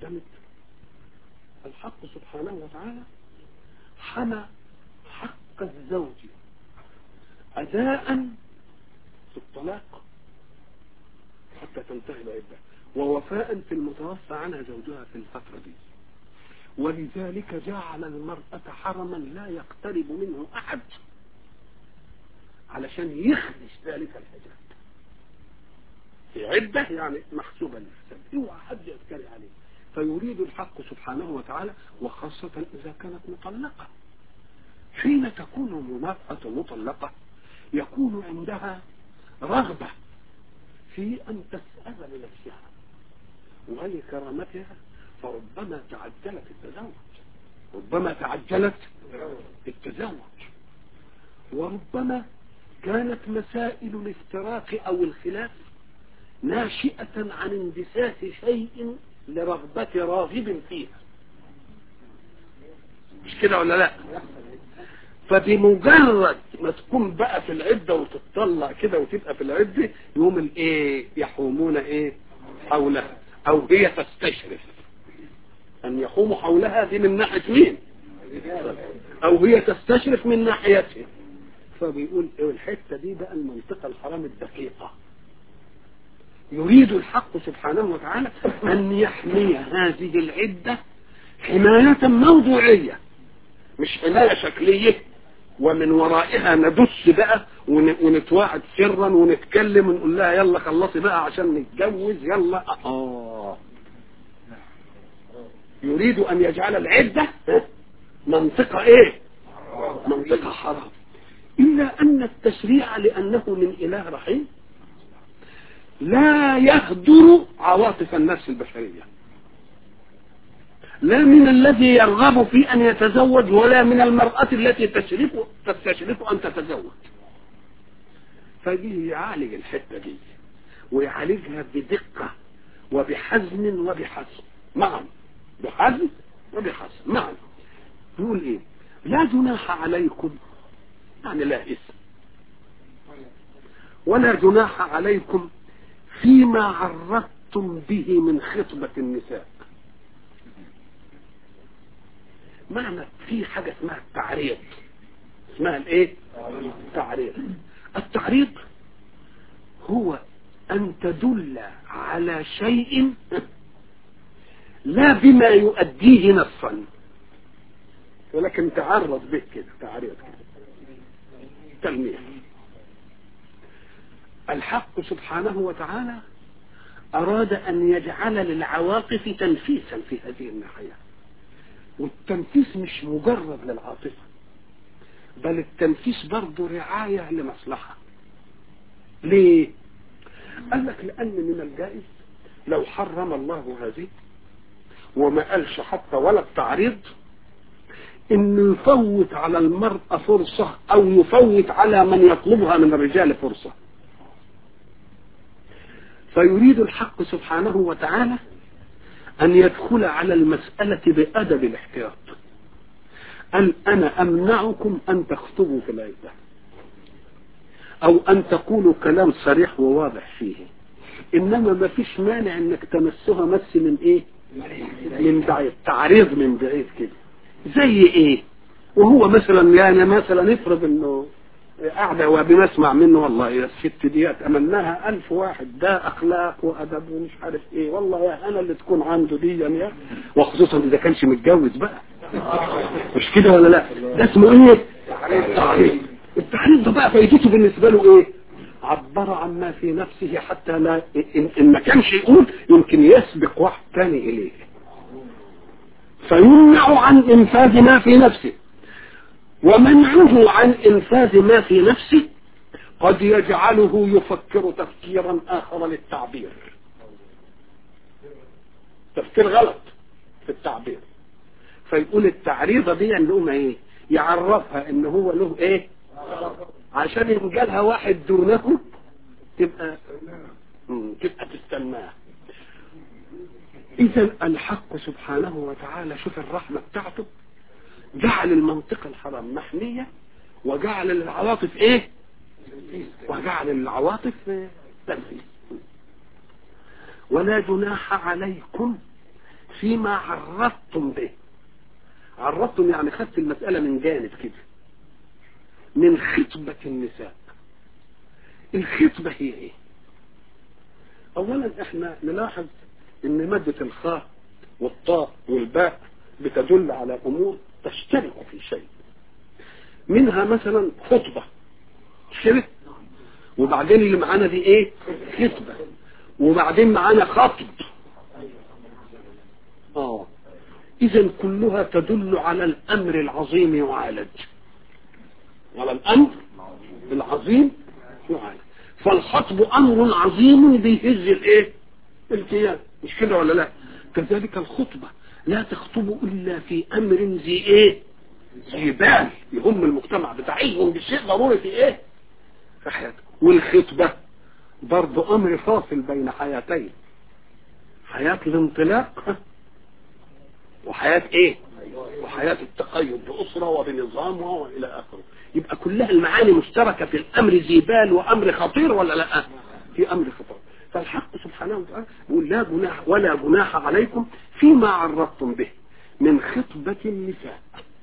تعتمد الحق سبحانه وتعالى حمى حق الزوج أداء في الطلاق حتى تنتهي العدة ووفاء في المتوفى عنها زوجها في الفترة دي ولذلك جعل المرأة حرما لا يقترب منه أحد علشان يخدش ذلك الحجاب في عدة يعني محسوبة للحساب اوعى حد يذكر عليه فيريد الحق سبحانه وتعالى وخاصة إذا كانت مطلقة حين تكون المرأة مطلقة يكون عندها رغبة في أن تسأل لنفسها ولكرامتها فربما تعجلت التزوج ربما تعجلت التزوج وربما كانت مسائل الافتراق أو الخلاف ناشئة عن اندساس شيء لرغبة راغب فيها مش كده ولا لا فبمجرد ما تكون بقى في العدة وتتطلع كده وتبقى في العدة يوم الايه يحومون ايه حولها او هي تستشرف ان يحوموا حولها دي من ناحية مين او هي تستشرف من ناحيته فبيقول إيه الحتة دي بقى المنطقة الحرام الدقيقة يريد الحق سبحانه وتعالى أن يحمي هذه العدة حماية موضوعية مش حماية شكلية ومن ورائها ندس بقى ونتواعد سرا ونتكلم ونقول لها يلا خلصي بقى عشان نتجوز يلا آه يريد أن يجعل العدة منطقة إيه منطقة حرام إلا أن التشريع لأنه من إله رحيم لا يهدر عواطف النفس البشرية لا من الذي يرغب في أن يتزوج ولا من المرأة التي تشرف تستشرف أن تتزوج فدي يعالج الحتة دي ويعالجها بدقة وبحزم وبحزم معا بحزم وبحزم معا يقول ايه لا جناح عليكم يعني لا اسم ولا جناح عليكم فيما عرضتم به من خطبة النساء معنى في حاجة اسمها التعريض اسمها الايه التعريض التعريض هو ان تدل على شيء لا بما يؤديه نصا ولكن تعرض به كده تعريض كده تلميح الحق سبحانه وتعالى أراد أن يجعل للعواطف تنفيسا في هذه الناحية والتنفيس مش مجرد للعاطفة بل التنفيس برضه رعاية لمصلحة ليه قال لك لأن من الجائز لو حرم الله هذه وما قالش حتى ولا التعريض انه يفوت على المرأة فرصة او يفوت على من يطلبها من الرجال فرصة فيريد الحق سبحانه وتعالى ان يدخل على المسألة بأدب الاحتياط أن أنا أمنعكم أن تخطبوا في العدة أو أن تقولوا كلام صريح وواضح فيه إنما ما فيش مانع إنك تمسها مس من إيه من بعيد تعريض من بعيد كده زي إيه وهو مثلا يعني مثلا يفرض إنه قاعدة وبنسمع منه والله يا الست دي أتمناها ألف واحد ده أخلاق وأدب ومش عارف إيه والله يا أنا اللي تكون عنده دي يعني وخصوصا إذا كانش متجوز بقى مش كده ولا لا ده اسمه إيه تعريض التعريض ده بقى فايدته بالنسبة له إيه عبر عما في نفسه حتى لا إن, إن ما كانش يقول يمكن يسبق واحد تاني إليه فيمنع عن إنفاذ ما في نفسه ومنعه عن إنفاذ ما في نفسه قد يجعله يفكر تفكيرا آخر للتعبير تفكير غلط في التعبير فيقول التعريضة دي نقوم ايه يعرفها ان هو له ايه عشان ينجلها واحد دونه تبقى تبقى تستناه اذا الحق سبحانه وتعالى شوف الرحمة بتاعته جعل المنطقة الحرام محمية وجعل العواطف ايه وجعل العواطف تنفيذ ولا جناح عليكم فيما عرضتم به عرضتم يعني خدت المسألة من جانب كده من خطبة النساء الخطبة هي ايه اولا احنا نلاحظ ان مادة الخاء والطاء والباء بتدل على امور تشترك في شيء منها مثلا خطبة شرك وبعدين اللي معانا دي ايه خطبة وبعدين معانا خطب اه اذا كلها تدل على الامر العظيم يعالج على الامر العظيم يعالج فالخطب امر عظيم بيهز الايه الكيان مش كده ولا لا كذلك الخطبة لا تخطب الا في امر ذي ايه ذي بال يهم المجتمع بتاعهم بالشيء ضروري في ايه في حياته والخطبة برضو امر فاصل بين حياتين حياة الانطلاق وحياة ايه وحياة التقيد بأسرة وبنظام وإلى آخره يبقى كلها المعاني مشتركة في الأمر ذي بال وأمر خطير ولا لا في أمر خطير فالحق سبحانه وتعالى يقول لا جناح ولا جناح عليكم فيما عرضتم به من خطبة النساء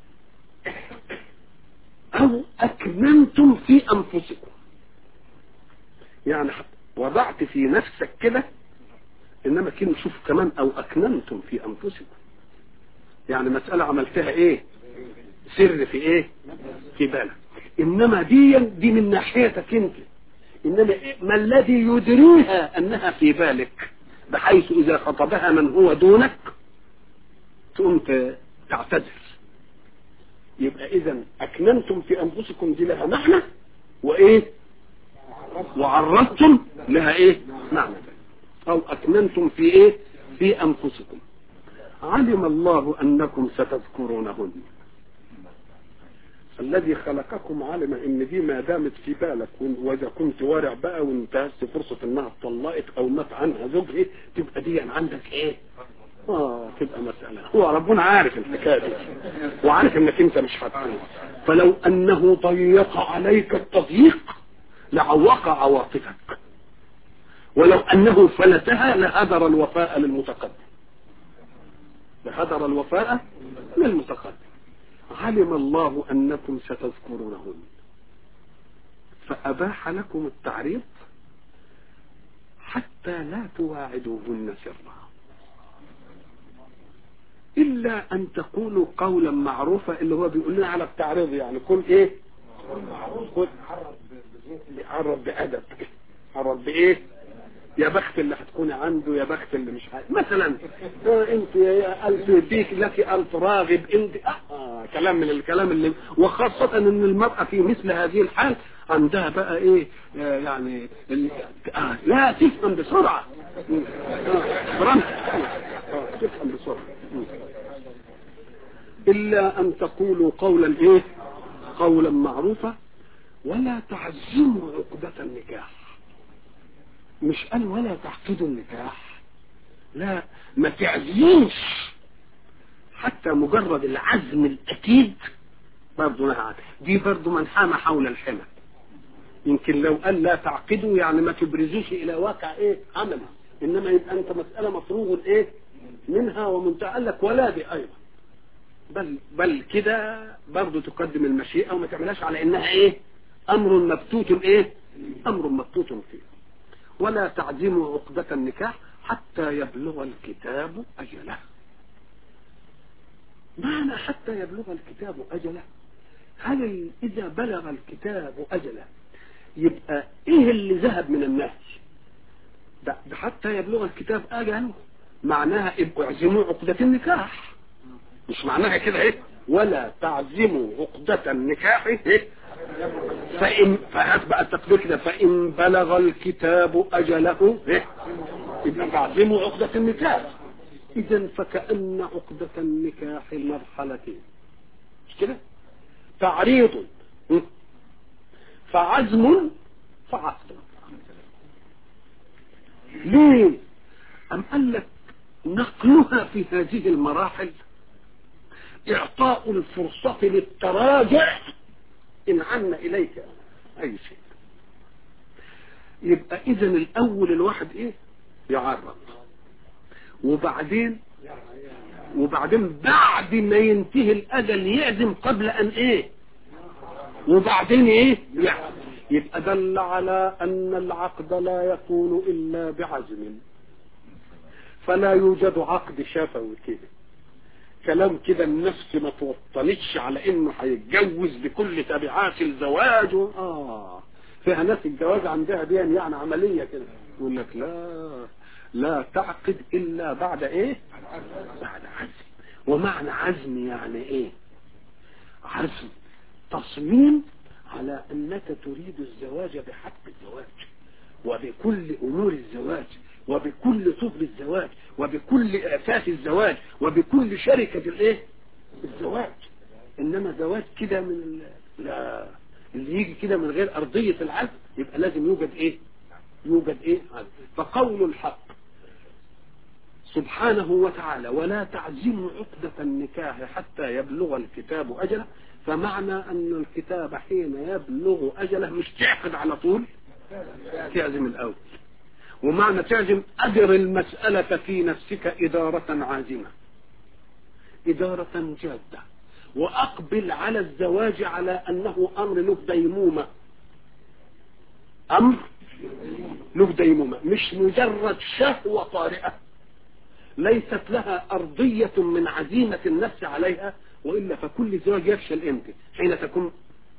أو أكمنتم في أنفسكم يعني وضعت في نفسك كده إنما كده شوف كمان أو أكننتم في أنفسكم يعني مسألة عملتها إيه سر في إيه في بالك إنما دي دي من ناحيتك أنت إنما إيه ما الذي يدريها أنها في بالك بحيث إذا خطبها من هو دونك تقوم تعتذر يبقى إذا أكننتم في أنفسكم دي لها معنى وإيه وعرضتم لها إيه معنى أو أكننتم في إيه في أنفسكم علم الله أنكم ستذكرونهن الذي خلقكم علم ان دي ما دامت في بالك واذا كنت وارع بقى وانتهزت فرصة انها اتطلقت او مات عنها زوجها تبقى دي عندك ايه اه تبقى مسألة هو ربنا عارف الحكاية دي وعارف انك انت مش هتعمل فلو انه ضيق عليك التضييق لعوق عواطفك ولو انه فلتها لهدر الوفاء للمتقدم لهدر الوفاء للمتقدم علم الله أنكم ستذكرونهن فأباح لكم التعريض حتى لا تواعدوهن سرا إلا أن تقولوا قولا معروفا اللي هو بيقول لنا على التعريض يعني كل إيه كل عرض بأدب عرض بإيه يا بخت اللي هتكون عنده يا بخت اللي مش عارف مثلا آه انت يا الف بيك لك الف راغب انت آه كلام من الكلام اللي وخاصة ان المرأة في مثل هذه الحال عندها بقى ايه آه يعني آه لا تفهم بسرعة آه آه تفهم بسرعة الا ان تقولوا قولا ايه قولا معروفا ولا تعزموا عقدة النكاح مش قال ولا تعقدوا النكاح لا ما تعزمش حتى مجرد العزم الأكيد برضه نهى دي برضه من حام حول الحمى يمكن لو قال لا تعقدوا يعني ما تبرزوش إلى واقع إيه عملي إنما يبقى أنت مسألة مفروغ إيه منها ومنتهى قال لك ولا دي أيضا بل بل كده برضه تقدم المشيئة وما تعملهاش على إنها إيه أمر مبتوت إيه أمر مبتوت فيه ولا تعزموا عقدة النكاح حتى يبلغ الكتاب أجله معنى حتى يبلغ الكتاب أجله هل إذا بلغ الكتاب أجله يبقى إيه اللي ذهب من النهج ده, ده حتى يبلغ الكتاب أجله معناها ابقوا اعزموا عقدة النكاح مش معناها كده ايه ولا تعزموا عقدة النكاح ايه فإن فهات بقى التقدير كده فإن بلغ الكتاب أجله إيه؟ يبقى تعزموا عقدة النكاح إذا فكأن عقدة النكاح مرحلتين مش كده؟ تعريض فعزم فعقد ليه؟ أم قال لك نقلها في هذه المراحل إعطاء الفرصة للتراجع إن عنا إليك أي شيء يبقى إذا الأول الواحد إيه يعرض وبعدين وبعدين بعد ما ينتهي الاجل يعزم قبل ان ايه وبعدين ايه يعني يبقى دل على ان العقد لا يكون الا بعزم فلا يوجد عقد شفوي كده كلام كده النفس ما توطنتش على انه هيتجوز بكل تبعات الزواج و... اه فيها ناس الجواز عندها دي يعني عملية كده يقول لك لا لا تعقد الا بعد ايه بعد عزم ومعنى عزم يعني ايه عزم تصميم على انك تريد الزواج بحق الزواج وبكل امور الزواج وبكل طفل الزواج وبكل اساس الزواج وبكل شركة الايه الزواج انما زواج كده من ال... لا اللي يجي كده من غير ارضية العزم يبقى لازم يوجد ايه يوجد ايه عزم فقول الحق سبحانه وتعالى ولا تعزموا عقدة النكاح حتى يبلغ الكتاب أجله فمعنى أن الكتاب حين يبلغ أجله مش تعقد على طول تعزم الأول ومعنى تعزم أدر المسألة في نفسك إدارة عازمة إدارة جادة وأقبل على الزواج على أنه أمر له ديمومة أمر له ديمومة مش مجرد شهوة طارئة ليست لها أرضية من عزيمة النفس عليها وإلا فكل زواج يفشل إمتى حين تكون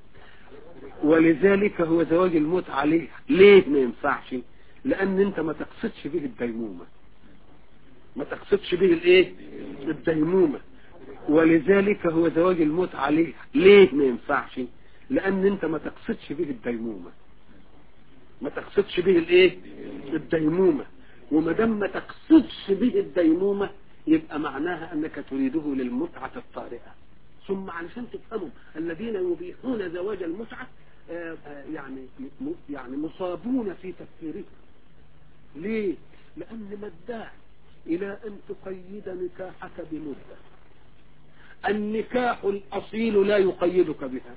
ولذلك هو زواج الموت عليه ليه ما ينفعش لأن أنت ما تقصدش به الديمومة ما تقصدش به الايه الديمومة ولذلك هو زواج الموت عليه ليه ما ينفعش لأن أنت ما تقصدش به الديمومة ما تقصدش به الايه الديمومة وما دام ما تقصدش به الديمومة يبقى معناها انك تريده للمتعة الطارئة ثم علشان تفهموا الذين يبيحون زواج المتعة آآ آآ يعني يعني مصابون في تفكيرهم ليه لان ما الداعي الى ان تقيد نكاحك بمدة النكاح الاصيل لا يقيدك بها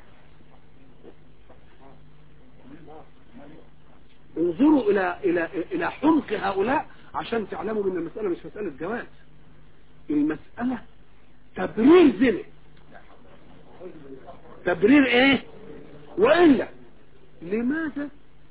انظروا الى الى الى حمق هؤلاء عشان تعلموا ان المسألة مش مسألة جواز المسألة تبرير زنا تبرير ايه وإلا لماذا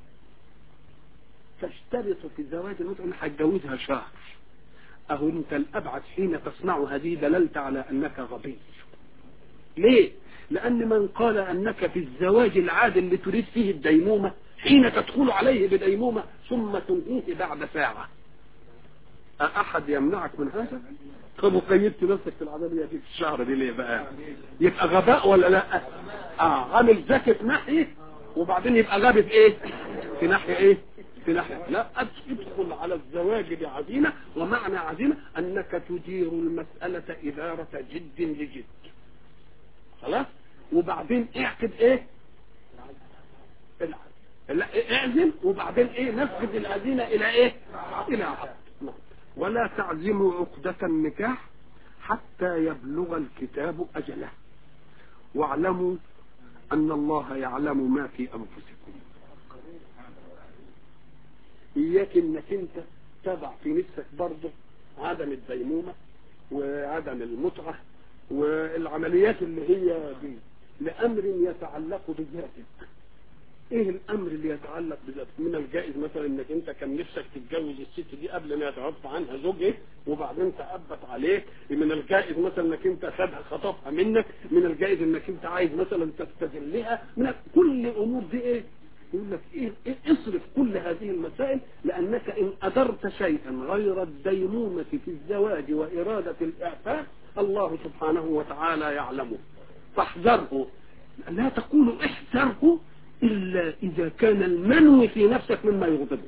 تشترط في الزواج المتعة انك هتجوزها شهر اهو انت الابعد حين تصنع هذه دللت على انك غبي ليه لان من قال انك في الزواج العادي اللي تريد فيه الديمومة حين تدخل عليه بديمومة ثم تنهيه بعد ساعة أحد يمنعك من هذا طب وقيدت نفسك في العملية دي في الشهر دي ليه بقى يبقى غباء ولا لا اه عامل ذكي في ناحية وبعدين يبقى غبي في ايه في ناحية ايه في ناحية لا ادخل على الزواج بعزيمة ومعنى عزيمة انك تدير المسألة ادارة جد لجد خلاص وبعدين اعقد ايه اعزم وبعدين ايه نفذ العزيمة الى ايه الى عقد ولا تعزموا عقدة النكاح حتى يبلغ الكتاب أجله واعلموا أن الله يعلم ما في أنفسكم إياك إنك أنت تضع في نفسك برضه عدم الديمومة وعدم المتعة والعمليات اللي هي دي لأمر يتعلق بذاتك ايه الامر اللي يتعلق بذلك من الجائز مثلا انك انت كان نفسك تتجوز الست دي قبل ما يتوفى عنها زوجها وبعدين تأبت عليك من الجائز مثلا انك انت خدها خطفها منك من الجائز انك انت عايز مثلا تستذلها من كل امور دي ايه يقول لك إيه, ايه اصرف كل هذه المسائل لانك ان ادرت شيئا غير الديمومة في الزواج وارادة الاعفاف الله سبحانه وتعالى يعلمه فاحذره لا تقول احذره إلا إذا كان المنو في نفسك مما يغضبه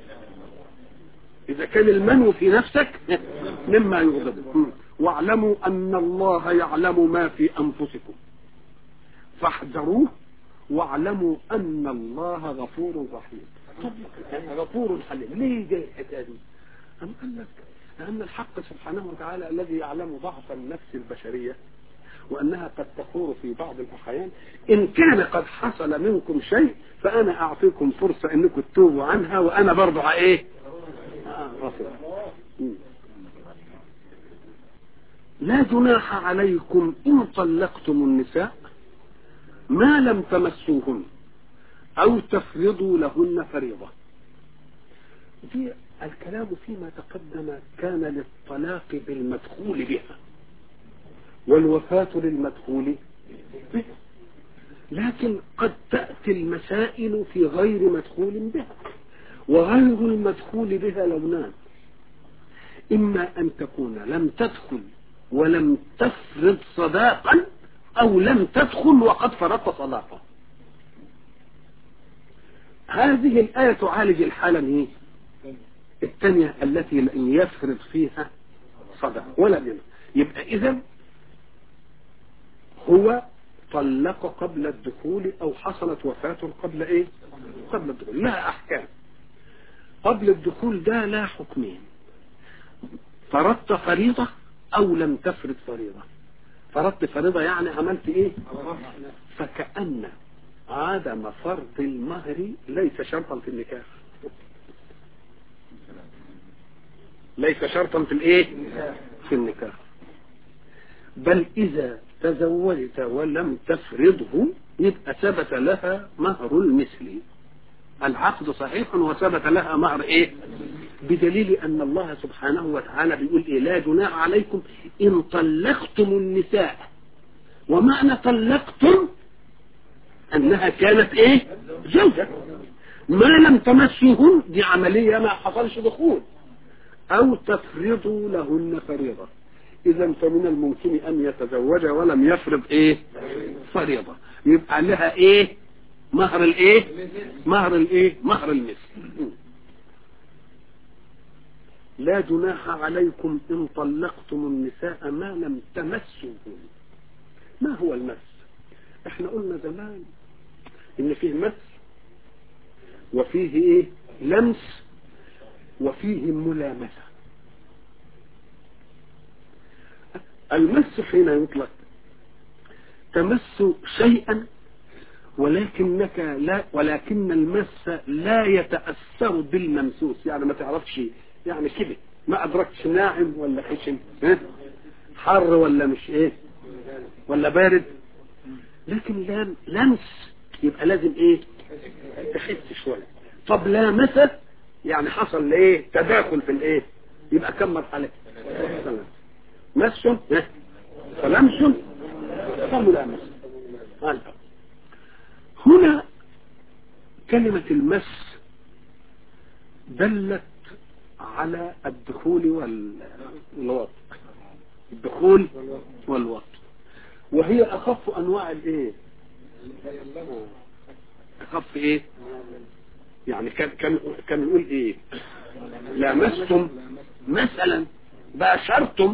إذا كان المنو في نفسك مما يغضبه واعلموا أن الله يعلم ما في أنفسكم فاحذروه واعلموا أن الله غفور رحيم غفور حليم ليه جاي الحكاية دي أم قال لك لأن الحق سبحانه وتعالى الذي يعلم ضعف النفس البشرية وأنها قد تخور في بعض الأحيان إن كان قد حصل منكم شيء فأنا أعطيكم فرصة أنكم تتوبوا عنها وأنا برضو إيه آه غفر لا جناح عليكم إن طلقتم النساء ما لم تمسوهن أو تفرضوا لهن فريضة دي الكلام فيما تقدم كان للطلاق بالمدخول بها والوفاة للمدخول بها لكن قد تأتي المسائل في غير مدخول بها وغير المدخول بها لونان إما أن تكون لم تدخل ولم تفرض صداقا أو لم تدخل وقد فرضت صداقا هذه الآية تعالج الحالة ايه الثانية التي لم يفرض فيها صدق ولا جنة يبقى إذا هو طلق قبل الدخول أو حصلت وفاته قبل إيه قبل الدخول لها أحكام قبل الدخول ده لا حكمين فرضت فريضة أو لم تفرض فريضة فرضت فريضة يعني عملت إيه فكأن عدم فرض المهر ليس شرطا في النكاح ليس شرطا في الايه في النكاح بل اذا تزوجت ولم تفرضه يبقى ثبت لها مهر المثل العقد صحيح وثبت لها مهر ايه بدليل ان الله سبحانه وتعالى بيقول ايه لا جناح عليكم ان طلقتم النساء ومعنى طلقتم انها كانت ايه زوجة ما لم تمسوهن دي عملية ما حصلش دخول او تفرضوا لهن فريضة اذا فمن الممكن ان يتزوج ولم يفرض ايه فريضة يبقى لها ايه مهر الايه مهر الايه مهر المثل لا جناح عليكم ان طلقتم النساء ما لم تمسوهن ما هو المس احنا قلنا زمان ان فيه مس وفيه ايه لمس وفيه ملامسة المس حين يطلق تمس شيئا ولكنك لا ولكن المس لا يتأثر بالممسوس يعني ما تعرفش يعني كده ما أدركتش ناعم ولا خشن ها؟ حر ولا مش ايه ولا بارد لكن لام لمس يبقى لازم ايه تحس شوية طب لامسه يعني حصل ايه تداخل في الايه يبقى كم مرحلة مس فلمس فملامس هنا كلمة المس دلت على الدخول والوط الدخول والوط وهي اخف انواع الايه اخف ايه يعني كان كان كان يقول ايه لامستم مثلا باشرتم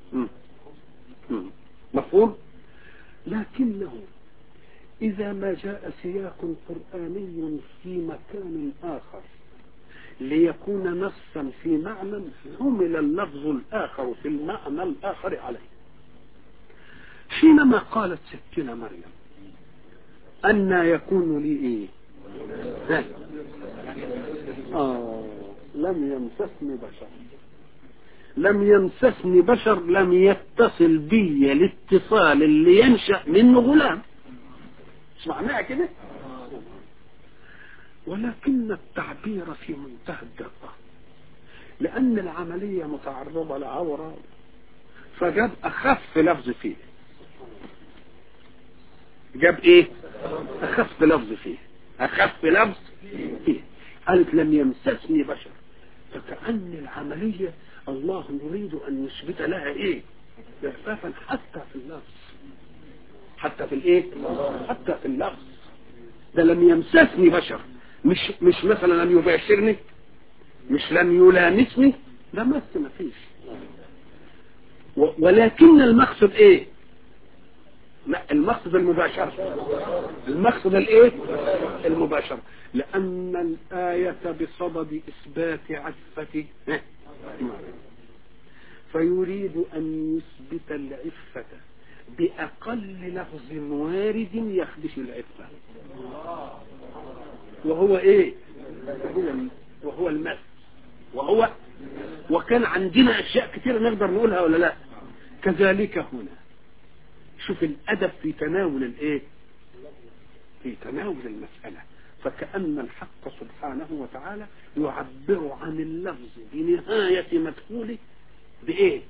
مفهوم لكنه اذا ما جاء سياق قراني في مكان اخر ليكون نصا في معنى حمل اللفظ الاخر في المعنى الاخر عليه حينما قالت ستنا مريم أن يكون لي إيه ذلك آه لم يمسسني بشر لم يمسسني بشر لم يتصل بي الاتصال اللي ينشأ منه غلام مش معناها كده ولكن التعبير في منتهى الدقة لأن العملية متعرضة لعورة فجاب أخف لفظ فيه جاب ايه اخف لفظ فيه اخف لفظ فيه قالت لم يمسسني بشر فكأن العملية الله يريد ان يثبت لها ايه اخفافا حتى في اللفظ حتى في الايه حتى في اللفظ ده لم يمسسني بشر مش مش مثلا لم يباشرني مش لم يلامسني ده مس ما فيش ولكن المقصد ايه لا المقصد المباشرة المقصد الايه المباشرة لان الآية بصدد اثبات عفة فيريد ان يثبت العفة باقل لفظ وارد يخدش العفة وهو ايه وهو وهو المس وهو وكان عندنا اشياء كثيرة نقدر نقولها ولا لا كذلك هنا شوف الادب في تناول الايه في تناول المسألة فكأن الحق سبحانه وتعالى يعبر عن اللفظ بنهاية مدخوله بإيه؟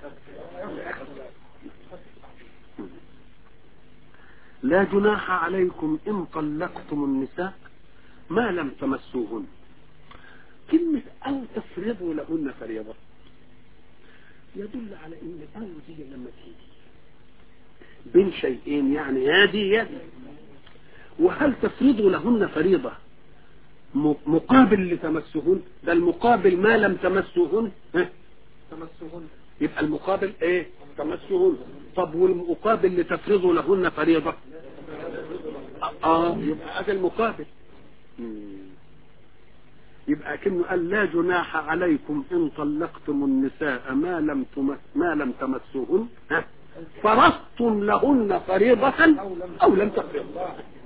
لا جناح عليكم إن طلقتم النساء ما لم تمسوهن كلمة أو تفرضوا لهن فريضة يدل على إن أو دي لما تيجي بين شيئين يعني هذه يدي وهل تفرضوا لهن فريضة مقابل لتمسهن ده المقابل ما لم تمسوهن تمسهن يبقى المقابل ايه تمسهن طب والمقابل لتفرضوا لهن فريضة اه يبقى هذا المقابل يبقى كأنه قال لا جناح عليكم ان طلقتم النساء ما لم تمس ما لم تمسوهن ها فرضتم لهن فريضة او لم تفرضوا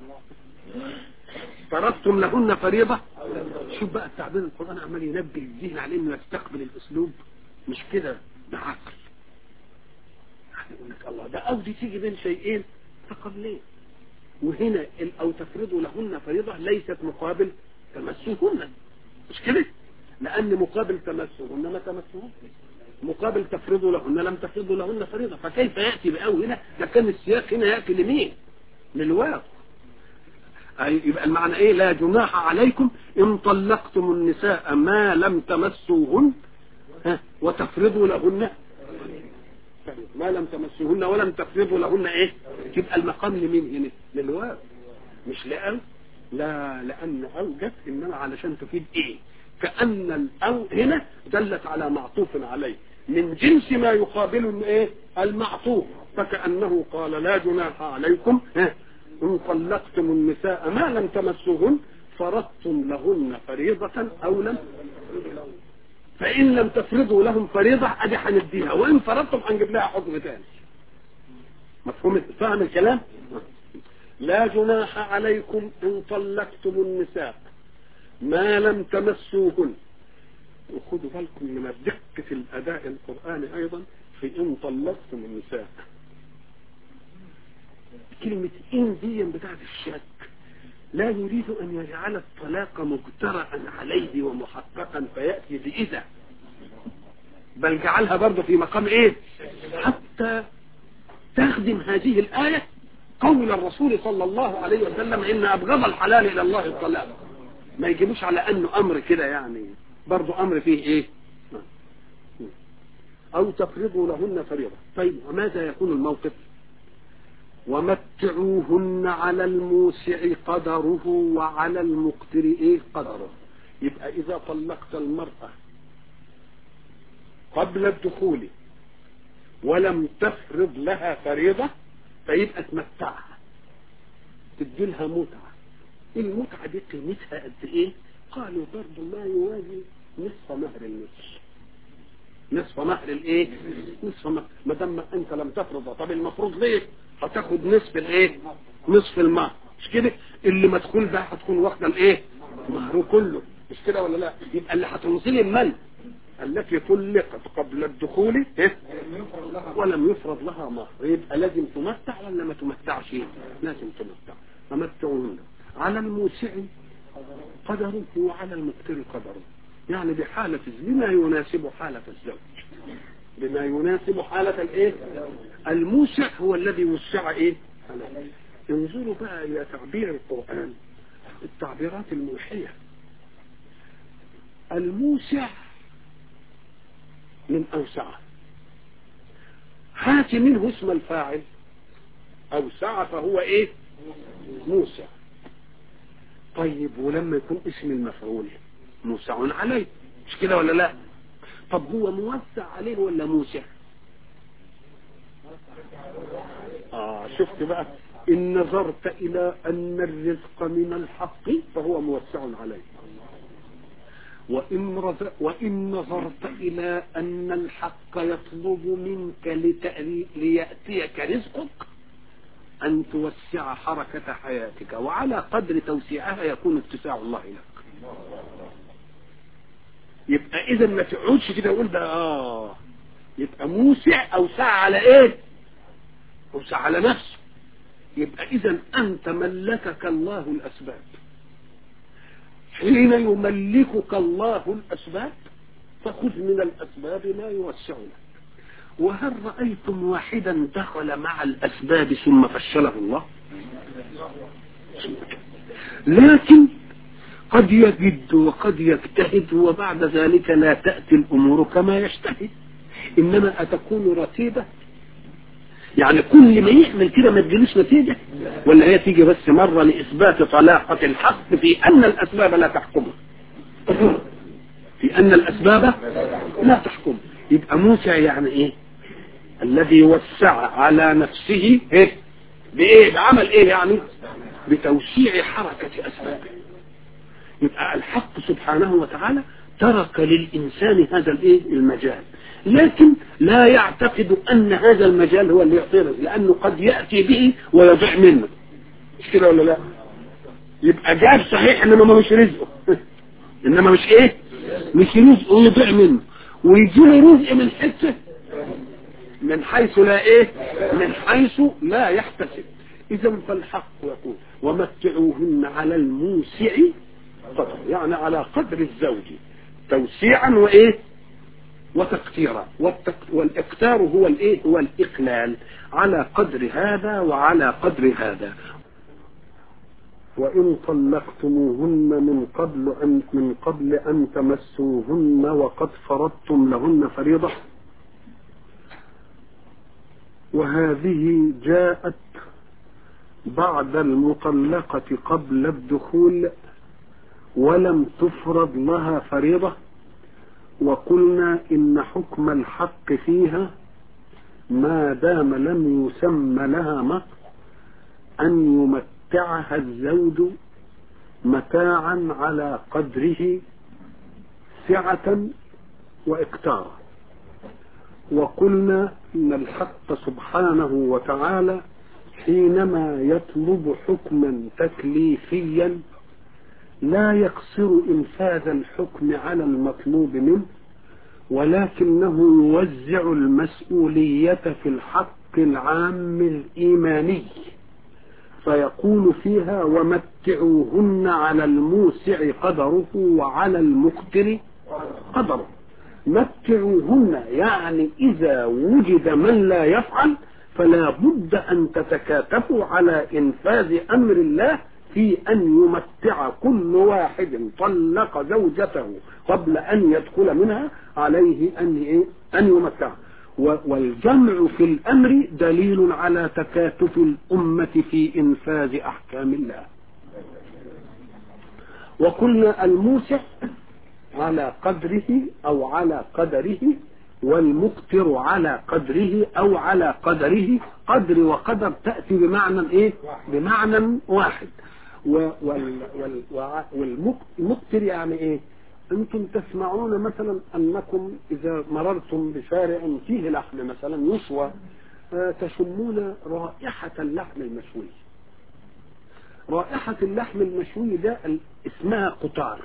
فرضتم لهن فريضة شوف بقى التعبير القرآن عمال ينبه الذهن على انه يستقبل الاسلوب مش كده بعقل يعني يقول لك الله ده او دي تيجي بين شيئين فقبلين وهنا او تفرضوا لهن فريضة ليست مقابل تمسهن مش كده لان مقابل تمسهن ما تمسهن مقابل تفرضوا لهن لم تفرضوا لهن فريضة فكيف يأتي بأو هنا ده كان السياق هنا يأتي لمين للواو يبقى المعنى ايه لا جناح عليكم ان طلقتم النساء ما لم تمسوهن وتفرضوا لهن ما لم تمسوهن ولم تفرضوا لهن ايه يبقى المقام لمين هنا للواو مش لأو لا لأن أو جت إنما علشان تفيد إيه كأن الأو هنا دلت على معطوف عليه من جنس ما يقابل ايه المعطوف فكأنه قال لا جناح عليكم إن طلقتم النساء ما لم تمسوهن فرضتم لهن فريضة أو لم فإن لم تفرضوا لهم فريضة أدي هنديها وإن فرضتم هنجيب لها حكم تاني مفهوم فاهم الكلام لا جناح عليكم إن طلقتم النساء ما لم تمسوهن وخدوا بالكم من دقة الأداء القرآني أيضا في إن طلقتم النساء كلمة إن دي بتاعت الشك لا يريد أن يجعل الطلاق مجترأ عليه ومحققا فيأتي بإذا بل جعلها برضه في مقام إيه حتى تخدم هذه الآية قول الرسول صلى الله عليه وسلم إن أبغض الحلال إلى الله الطلاق ما يجيبوش على أنه أمر كده يعني برضه أمر فيه إيه أو تفرضوا لهن فريضة طيب وماذا يكون الموقف ومتعوهن على الموسع قدره وعلى المقتر ايه قدره يبقى اذا طلقت المرأة قبل الدخول ولم تفرض لها فريضة فيبقى تمتعها تدي لها متعة المتعة دي قيمتها قد ايه قالوا برضه ما يوازي نصف مهر النصف نصف مهر الايه نصف مهر ما دام انت لم تفرض طب المفروض ليه هتاخد نصف الايه نصف المهر مش كده اللي مدخول بقى هتكون واخده الايه مهره كله مش كده ولا لا يبقى اللي هتنزلي من التي طلقت قبل الدخول إيه؟ ولم يفرض لها مهر يبقى لازم تمتع ولا ما تمتعش لازم تمتع فمتعوهن على الموسع قدره وعلى المقتر قدره يعني بحالة بما يناسب حالة الزوج بما يناسب حالة الايه الموسع هو الذي وسع ايه انظروا بقى الى تعبير القرآن التعبيرات الموحية الموسع من اوسعه هات منه اسم الفاعل اوسع فهو ايه موسع طيب ولما يكون اسم المفعول موسع عليه مش كده ولا لا طب هو موسع عليه ولا موسع اه شفت بقى ان نظرت الى ان الرزق من الحق فهو موسع عليه وإن, رز... وإن نظرت إلى أن الحق يطلب منك لتأري... ليأتيك رزقك أن توسع حركة حياتك وعلى قدر توسيعها يكون اتساع الله لك يبقى اذا ما تقعدش كده وقول ده اه يبقى موسع اوسع على ايه اوسع على نفسه يبقى اذا انت ملكك الله الاسباب حين يملكك الله الاسباب فخذ من الاسباب ما يوسع لك وهل رايتم واحدا دخل مع الاسباب ثم فشله الله لكن قد يجد وقد يجتهد وبعد ذلك لا تأتي الأمور كما يجتهد إنما أتكون رتيبة يعني كل ما يعمل كده ما تجيلوش نتيجة ولا هي تيجي بس مرة لإثبات طلاقة الحق في أن الأسباب لا تحكمه في أن الأسباب لا تحكم يبقى موسى يعني إيه الذي وسع على نفسه إيه بإيه بعمل إيه يعني بتوسيع حركة أسبابه يبقى الحق سبحانه وتعالى ترك للإنسان هذا الإيه المجال لكن لا يعتقد أن هذا المجال هو اللي يعطيه لأنه قد يأتي به ويضيع منه مش كده ولا لا يبقى جاب صحيح إنما ما مش رزقه إنما مش إيه مش رزقه يضيع منه ويجي له رزق من حته من حيث لا إيه من حيث لا يحتسب إذا فالحق يقول ومتعوهن على الموسع قدر يعني على قدر الزوج توسيعا وايه وتقتيرا والتق... والاقتار هو الايه هو الاقلال على قدر هذا وعلى قدر هذا وإن طلقتموهن من قبل أن من قبل أن تمسوهن وقد فرضتم لهن فريضة وهذه جاءت بعد المطلقة قبل الدخول ولم تفرض لها فريضة وقلنا إن حكم الحق فيها ما دام لم يسم لها مهر أن يمتعها الزوج متاعا على قدره سعة وإكتارا وقلنا إن الحق سبحانه وتعالى حينما يطلب حكما تكليفيا لا يقصر إنفاذ الحكم على المطلوب منه ولكنه يوزع المسؤولية في الحق العام الإيماني فيقول فيها ومتعوهن على الموسع قدره وعلى المقتر قدره متعوهن يعني إذا وجد من لا يفعل فلا بد أن تتكاتفوا على إنفاذ أمر الله في أن يمتع كل واحد طلق زوجته قبل أن يدخل منها عليه أن إيه؟ أن يمتع والجمع في الأمر دليل على تكاتف الأمة في إنفاذ أحكام الله وقلنا الموسع على قدره أو على قدره والمقتر على قدره أو على قدره قدر وقدر تأتي بمعنى إيه بمعنى واحد والمقتر يعني ايه انتم تسمعون مثلا انكم اذا مررتم بشارع فيه لحم مثلا يشوى تشمون رائحة اللحم المشوي رائحة اللحم المشوي ده اسمها قطار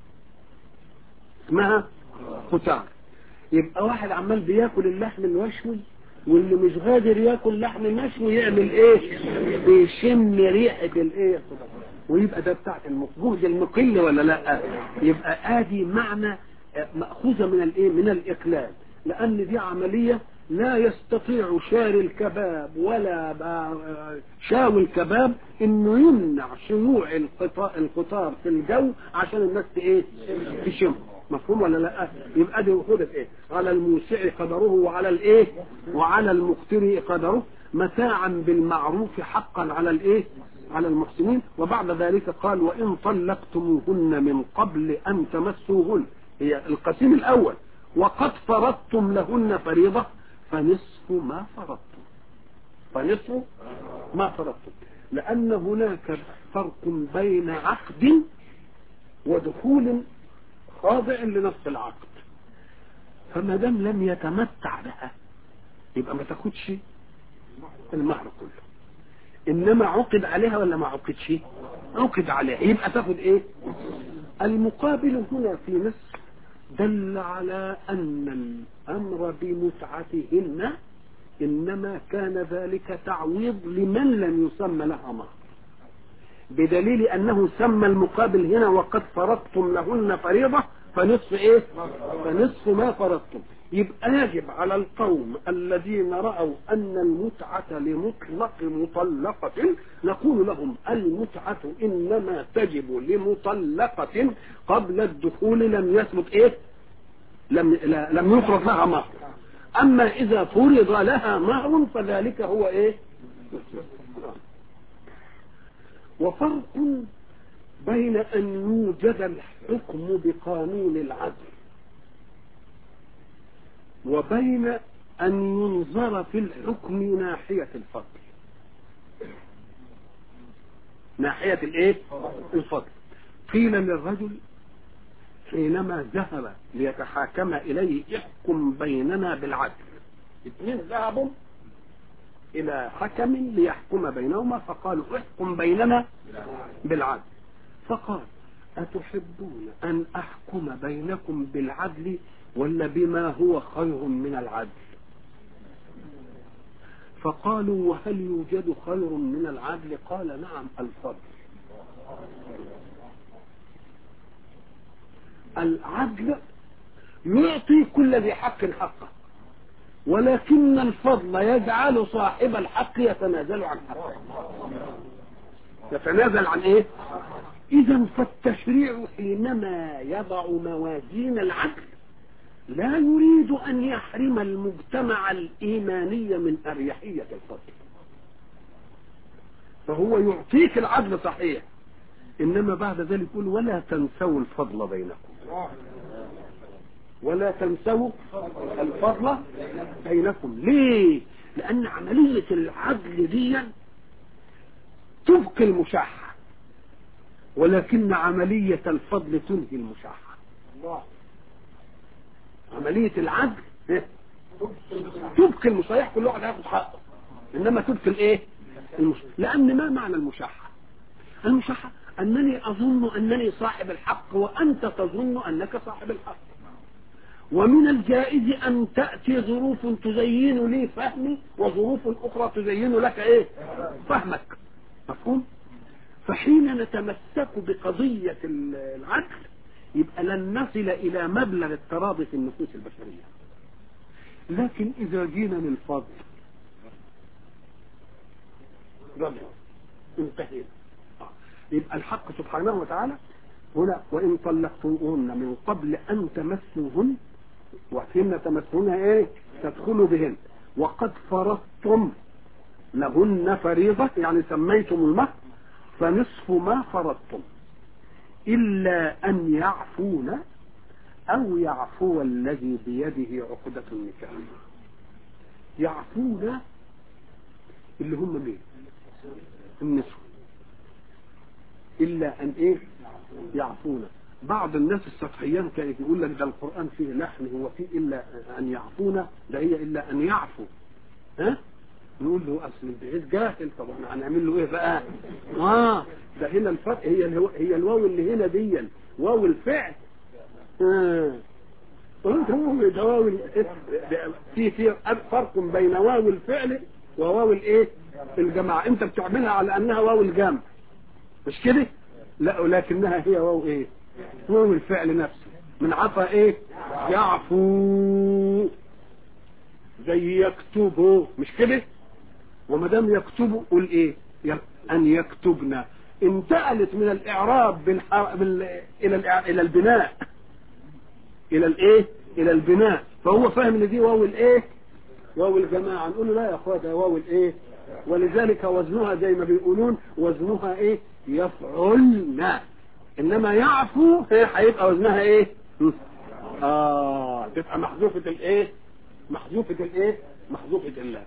اسمها قطار يبقى واحد عمال بياكل اللحم المشوي واللي مش قادر ياكل لحم مشوي يعمل ايه بيشم ريحه الايه ويبقى ده بتاعت جهد المقل ولا لا يبقى ادي معنى ماخوذه من الايه من الاقلال لان دي عمليه لا يستطيع شاري الكباب ولا شاوي الكباب انه يمنع شيوع القطار في الجو عشان الناس ايه تشم مفهوم ولا لا يبقى دي خدت ايه على الموسع قدره وعلى الايه وعلى المقتر قدره متاعا بالمعروف حقا على الايه على المحسنين وبعد ذلك قال وان طلقتموهن من قبل ان تمسوهن هي القسيم الاول وقد فرضتم لهن فريضه فنصف ما فرضتم فنصف ما فرضتم لان هناك فرق بين عقد ودخول خاضع لنص العقد فما دام لم يتمتع بها يبقى ما تاخدش المهر كله انما عقد عليها ولا ما عقدش عقد عليها يبقى تاخد ايه المقابل هنا في مصر دل على أن الأمر بمتعتهن إنما كان ذلك تعويض لمن لم يسمى لها مهر بدليل أنه سمى المقابل هنا وقد فرضتم لهن فريضة فنصف إيه فنصف ما فرضتم يبقى يجب على القوم الذين رأوا أن المتعة لمطلق مطلقة نقول لهم المتعة إنما تجب لمطلقة قبل الدخول لم يثبت إيه لم, لا لم يفرض لها مهر أما إذا فرض لها مهر فذلك هو إيه وفرق بين أن يوجد الحكم بقانون العدل وبين أن ينظر في الحكم ناحية الفضل ناحية الايه الفضل قيل للرجل حينما ذهب ليتحاكم إليه احكم بيننا بالعدل اثنين ذهبوا إلى حكم ليحكم بينهما فقالوا احكم بيننا بالعدل فقال أتحبون أن أحكم بينكم بالعدل ولا بما هو خير من العدل فقالوا وهل يوجد خير من العدل قال نعم الفضل العدل يعطي كل ذي حق حقه ولكن الفضل يجعل صاحب الحق يتنازل عن حقه يتنازل عن ايه اذا فالتشريع حينما يضع موازين العدل لا يريد ان يحرم المجتمع الايماني من اريحيه الفضل فهو يعطيك العدل صحيح انما بعد ذلك يقول ولا تنسوا الفضل بينكم ولا تنسوا الفضل بينكم ليه لان عمليه العدل دي تبقي المشاحه ولكن عمليه الفضل تنهي المشاحه عمليه العدل تبقي المصالح كل واحد هياخد حقه انما تبقي الايه المش... لان ما معنى المشاحه المشاحه انني اظن انني صاحب الحق وانت تظن انك صاحب الحق ومن الجائز ان تاتي ظروف تزين لي فهمي وظروف اخرى تزين لك ايه فهمك مفهوم فحين نتمسك بقضيه العدل يبقى لن نصل الى مبلغ التراضي في النفوس البشريه لكن اذا جينا للفضل رجع انتهينا يبقى الحق سبحانه وتعالى هنا وإن طلقتموهن من قبل أن تمسوهن وحين تمسوهن إيه تدخلوا بهن وقد فرضتم لهن فريضة يعني سميتم المهر فنصف ما فرضتم إلا أن يعفون أو يعفو الذي بيده عقدة النكاح يعفون اللي هم مين النسوة إلا أن إيه يعفون بعض الناس السطحيان كان يقول لك ده القرآن فيه لحن هو فيه إلا أن يعفون ده هي إلا أن يعفو ها نقول له أصل البعيد جاهل طب احنا هنعمل له إيه بقى آه ده هنا الفرق هي الهو هي الواو اللي هنا دي واو الفعل آه قلت هو ده واو في في فرق بين واو الفعل وواو الايه الجماعة انت بتعملها على انها واو الجمع مش كده لا ولكنها هي واو ايه واو الفعل نفسه من عطى ايه يعفو زي يكتبوا مش كده وما دام يكتبوا قول ايه ان يكتبنا انتقلت من الاعراب بالح... بال... الى الإع... الى البناء الى الايه الى البناء فهو فاهم ان دي واو الايه واو الجماعه نقول له لا يا اخويا ده واو الايه ولذلك وزنها زي ما بيقولون وزنها ايه يفعلن انما يعفو هيبقى وزنها ايه اه تبقى محذوفه الايه محذوفه الايه محذوفه الله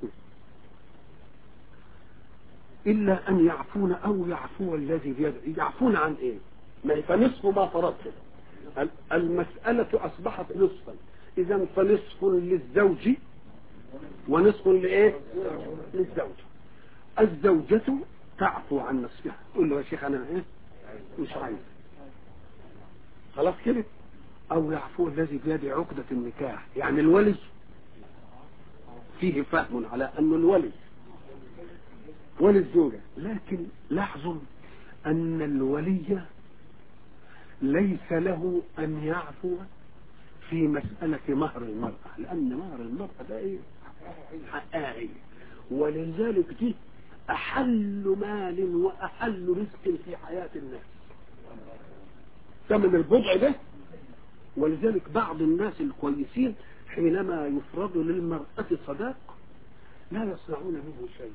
الا ان يعفون او يعفو الذي بيده يعفون عن ايه ما فنصف ما فرضته المسألة أصبحت نصفا إذا فنصف للزوج ونصف لإيه؟ للزوج الزوجة تعفو عن نصفها تقول له يا شيخ أنا إيه؟ مش عايز خلاص كده او يعفو الذي بيده عقدة النكاح يعني الولي فيه فهم على انه الولي ولي الزوجة لكن لاحظوا ان الولي ليس له ان يعفو في مسألة مهر المرأة لان مهر المرأة ده ايه حقها هي ولذلك دي احل مال واحل رزق في حياة الناس ثمن البضع ده ولذلك بعض الناس الكويسين حينما يفرض للمرأة صداق لا يصنعون منه شيء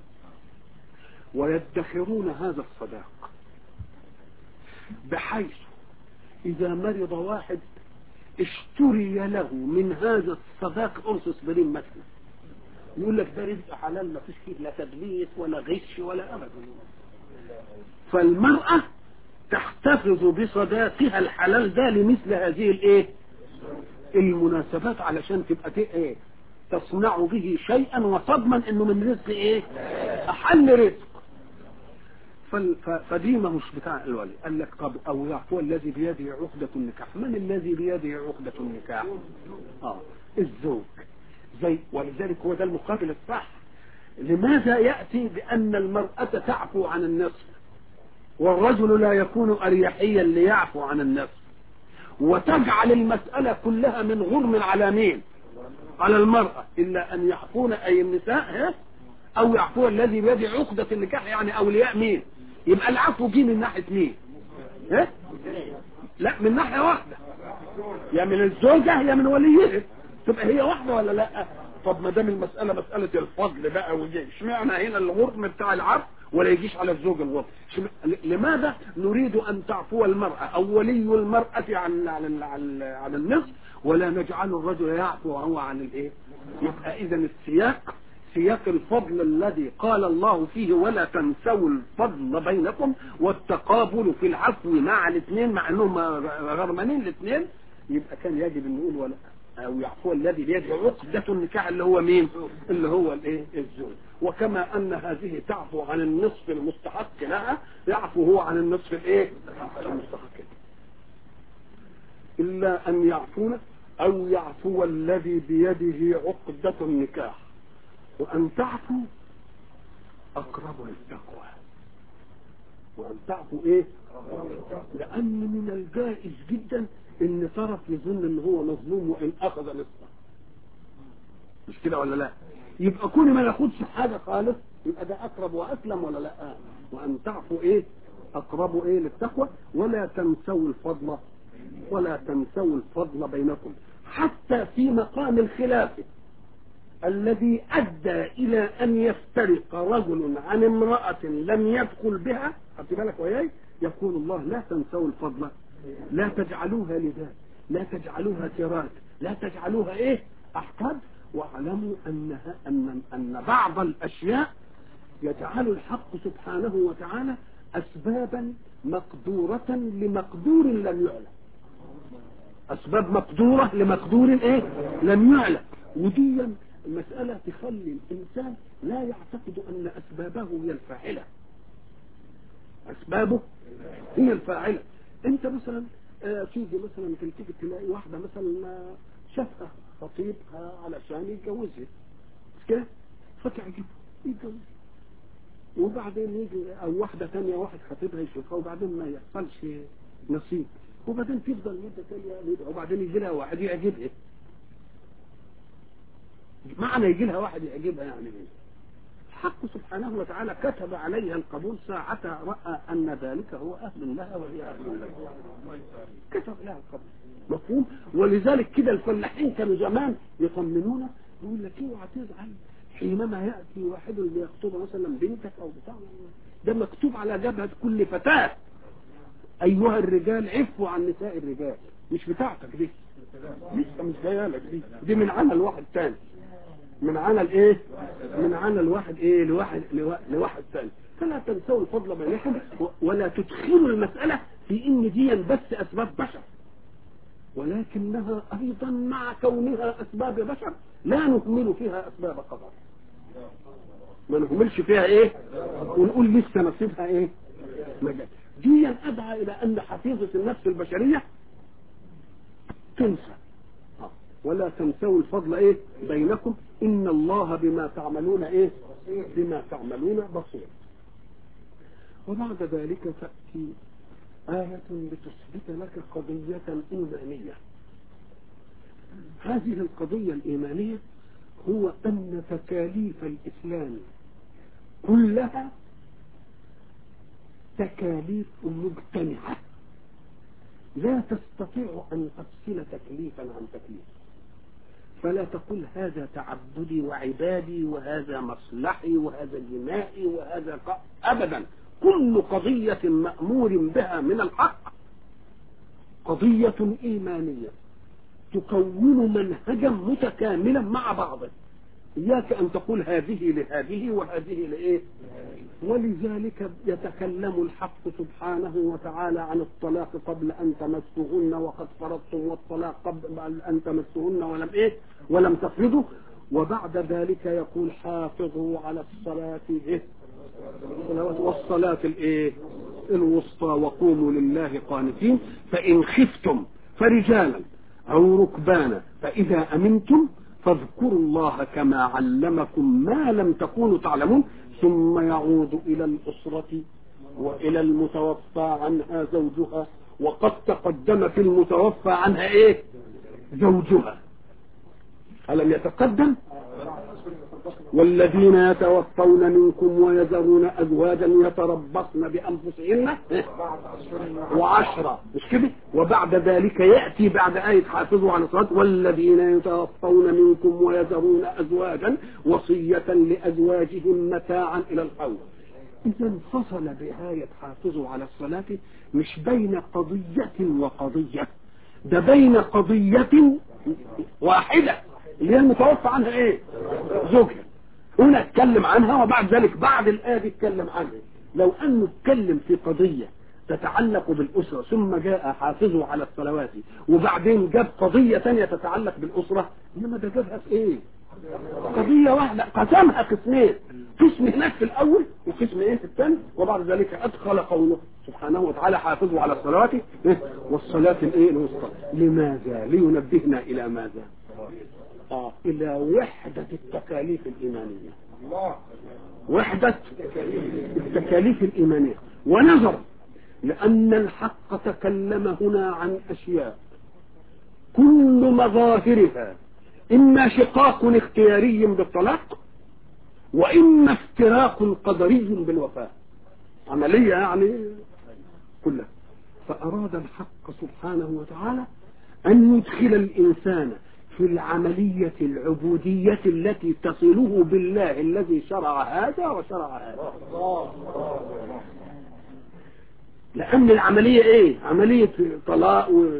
ويدخرون هذا الصداق بحيث إذا مرض واحد اشتري له من هذا الصداق أرص اسبرين مثلا يقول لك ده رزق حلال ما فيش فيه لا تدليس ولا غش ولا أبدا فالمرأة تحتفظ بصداقها الحلال ده لمثل هذه الايه المناسبات علشان تبقى ايه تصنع به شيئا وتضمن انه من رزق ايه احل رزق فدي ما مش بتاع الولي قال لك طب او يعفو الذي بيده عقدة النكاح من الذي بيده عقدة النكاح اه الزوج زي ولذلك هو ده المقابل الصح لماذا يأتي بأن المرأة تعفو عن النصف والرجل لا يكون أريحيا ليعفو عن النفس وتجعل المسألة كلها من غرم على مين على المرأة إلا أن يعفون أي النساء أو يعفو الذي بيده عقدة النكاح يعني أولياء مين يبقى العفو جه من ناحية مين ها؟ لا من ناحية واحدة يا من الزوجة يا من وليها تبقى هي واحدة ولا لا طب ما دام المسألة مسألة الفضل بقى وجي اشمعنى هنا الغرم بتاع العفو ولا يجيش على الزوج الوضع لماذا نريد أن تعفو المرأة أو ولي المرأة عن عن عن, عن النصف ولا نجعل الرجل يعفو وهو عن الايه يبقى إذا السياق سياق الفضل الذي قال الله فيه ولا تنسوا الفضل بينكم والتقابل في العفو مع الاثنين مع انهم غرمانين الاثنين يبقى كان يجب ان نقول ولا او يعفو الذي بيده عقدة النكاح اللي هو مين اللي هو الايه الزوج وكما ان هذه تعفو عن النصف المستحق لها يعفو هو عن النصف الايه المستحق الا ان يعفون او يعفو الذي بيده عقدة النكاح وان تعفو اقرب للتقوى وان تعفو ايه لان من الجائز جدا ان طرف يظن ان هو مظلوم وان اخذ نصفه مش كده ولا لا يبقى كل ما ياخدش حاجه خالص يبقى ده اقرب واسلم ولا لا وان تعفوا ايه اقرب ايه للتقوى ولا تنسوا الفضل ولا تنسوا الفضل بينكم حتى في مقام الخلاف الذي ادى الى ان يفترق رجل عن امراه لم يدخل بها خدت بالك وياي يقول الله لا تنسوا الفضل لا تجعلوها لذات لا تجعلوها تراث لا تجعلوها ايه احقاد واعلموا انها ان ان بعض الاشياء يجعل الحق سبحانه وتعالى اسبابا مقدورة لمقدور لم يعلم اسباب مقدورة لمقدور ايه لم يعلم ودي المسألة تخلي الانسان لا يعتقد ان اسبابه هي الفاعلة اسبابه هي الفاعلة انت مثلا آه تيجي مثلا تيجي تلاقي واحدة مثلا شافها خطيبها علشان يتجوزها مش كده فتعجبه يتجوز وبعدين يجي او واحدة تانية واحد خطيبها يشوفها وبعدين ما يحصلش نصيب وبعدين تفضل مدة تانية وبعدين يجي لها واحد يعجبها معنى يجي لها واحد يعجبها يعني ايه الحق سبحانه وتعالى كتب عليها القبول ساعتها رأى أن ذلك هو أهل لها وهي أهل لها كتب لها القبول مفهوم ولذلك كده الفلاحين كانوا زمان يطمنونا يقول لك اوعى تزعل حينما يأتي واحد ليخطب مثلا بنتك أو بتاع ده مكتوب على جبهة كل فتاة أيها الرجال عفوا عن نساء الرجال مش بتاعتك دي لسه مش جايه لك دي دي من عمل واحد تاني من عمل ايه من عمل واحد ايه لواحد لواحد ثاني فلا تنسوا الفضل بينكم ولا تدخلوا المسألة في ان دي بس اسباب بشر ولكنها ايضا مع كونها اسباب بشر لا نهمل فيها اسباب قدر ما نهملش فيها ايه ونقول لسه نصيبها ايه مجال دي ادعى الى ان حفيظة النفس البشرية تنسى آه. ولا تنسوا الفضل ايه بينكم ان الله بما تعملون ايه بما تعملون بصير وبعد ذلك تأتي آية لتثبت لك قضية إيمانية هذه القضية الإيمانية هو أن تكاليف الإسلام كلها تكاليف مجتمعة لا تستطيع أن تفصل تكليفا عن تكليف فلا تقول هذا تعبدي وعبادي وهذا مصلحي وهذا جنائي وهذا ق... أبدا كل قضية مأمور بها من الحق قضية إيمانية تكون منهجا متكاملا مع بعضه إياك أن تقول هذه لهذه وهذه لإيه ولذلك يتكلم الحق سبحانه وتعالى عن الطلاق قبل أن تمسهن وقد فرضتم والطلاق قبل أن تمسهن ولم إيه ولم تفرضوا وبعد ذلك يقول حافظوا على الصلاة إيه والصلاة الإيه الوسطى وقوموا لله قانتين فإن خفتم فرجالا أو ركبانا فإذا أمنتم فاذكروا الله كما علمكم ما لم تكونوا تعلمون ثم يعود إلى الأسرة وإلى المتوفى عنها زوجها وقد تقدم في المتوفى عنها إيه زوجها ألم يتقدم والذين يتوفون منكم ويذرون أزواجا يتربصن بأنفسهن وعشرة مش كده وبعد ذلك يأتي بعد آية حافظوا على الصلاة والذين يتوفون منكم ويذرون أزواجا وصية لأزواجهم متاعا إلى الحول إذا انفصل بآية حافظوا على الصلاة مش بين قضية وقضية ده بين قضية واحدة اللي هي المتوفى عنها ايه زوجها هنا اتكلم عنها وبعد ذلك بعد الآية دي اتكلم عنها لو أنه اتكلم في قضية تتعلق بالأسرة ثم جاء حافظوا على الصلوات وبعدين جاب قضية تانية تتعلق بالأسرة إنما ده جابها في إيه قضية واحدة قسمها قسمين قسم هناك في الأول وقسم إيه في الثاني وبعد ذلك أدخل قوله سبحانه وتعالى حافظوا على الصلوات والصلاة الإيه الوسطى لماذا لينبهنا إلى ماذا آه. إلى وحدة التكاليف الإيمانية وحدة التكاليف الإيمانية ونظر لأن الحق تكلم هنا عن أشياء كل مظاهرها إما شقاق اختياري بالطلاق وإما افتراق قدري بالوفاة عملية يعني كلها فأراد الحق سبحانه وتعالى أن يدخل الإنسان في العملية العبودية التي تصله بالله الذي شرع هذا وشرع هذا لأن العملية إيه عملية طلاق و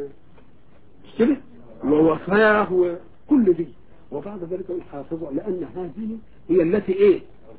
ووفاة وكل دي وبعد ذلك الحافظة لأن هذه هي التي إيه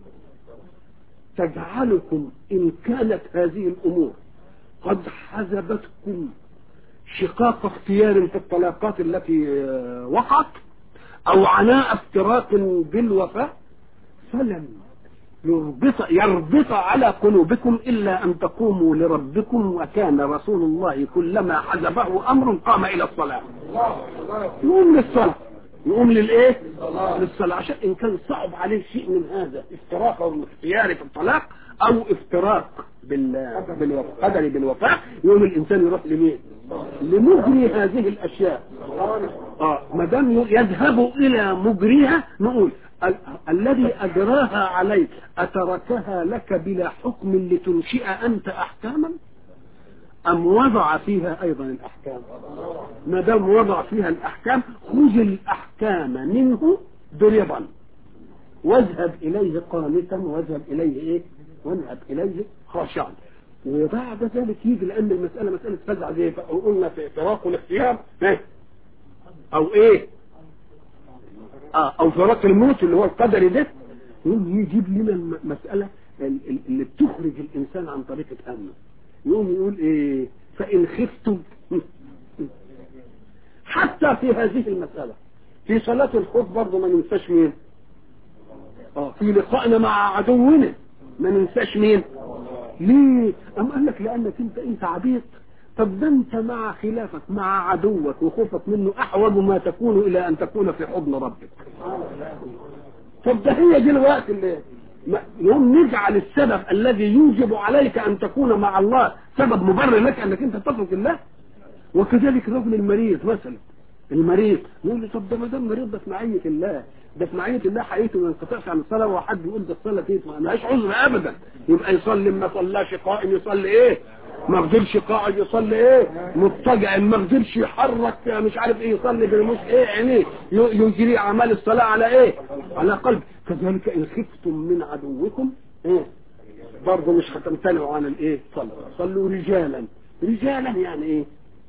تجعلكم إن كانت هذه الأمور قد حزبتكم شقاق اختيار في الطلاقات التي وقعت او عناء افتراق بالوفاة فلن يربط, يربط على قلوبكم الا ان تقوموا لربكم وكان رسول الله كلما حزبه امر قام الى الصلاة يقوم للصلاة يقوم للايه للصلاة عشان ان كان صعب عليه شيء من هذا افتراق او اختيار في الطلاق او افتراق بالقدر بالوفاة يقوم الانسان يروح لمين لمجري هذه الاشياء اه ما دام يذهب الى مجريها نقول ال الذي اجراها عليك اتركها لك بلا حكم لتنشئ انت احكاما ام وضع فيها ايضا الاحكام ما دام وضع فيها الاحكام خذ الاحكام منه برضا واذهب اليه قانتا واذهب اليه ايه واذهب اليه خاشعا وبعد ذلك يجي لان المساله مساله فزع زي قلنا في فراق الاختيار ايه او ايه اه او فراق الموت اللي هو القدري ده يقوم يجيب لنا المساله اللي بتخرج الانسان عن طريقه امنه يقوم يقول ايه فان خفتم حتى في هذه المساله في صلاه الخوف برضه ما ننساش مين اه في لقائنا مع عدونا ما ننساش مين ليه أم قال لك لأنك أنت أنت عبيط طب ده انت مع خلافك مع عدوك وخوفك منه احوج ما تكون الى ان تكون في حضن ربك طب ده هي دي الوقت اللي ما- يوم نجعل السبب الذي يوجب عليك ان تكون مع الله سبب مبرر لك انك انت تترك الله وكذلك الرجل المريض مثلا المريض نقول له طب ده ما دام مريض ده في معيه الله ده في معيه الله حقيقته ما ينقطعش عن الصلاه وحد يقول ده الصلاه دي ما لهاش عذر ابدا يبقى يصلي ما صلاش قائم يصلي ايه ما قدرش قاعد يصلي ايه مضطجع ما قدرش يحرك مش عارف ايه يصلي بالمش ايه عينيه ي- يجري اعمال الصلاه على ايه على قلب كذلك ان خفتم من عدوكم ايه برضه مش هتمتنعوا عن الايه صلوا صلوا رجالا رجالا يعني ايه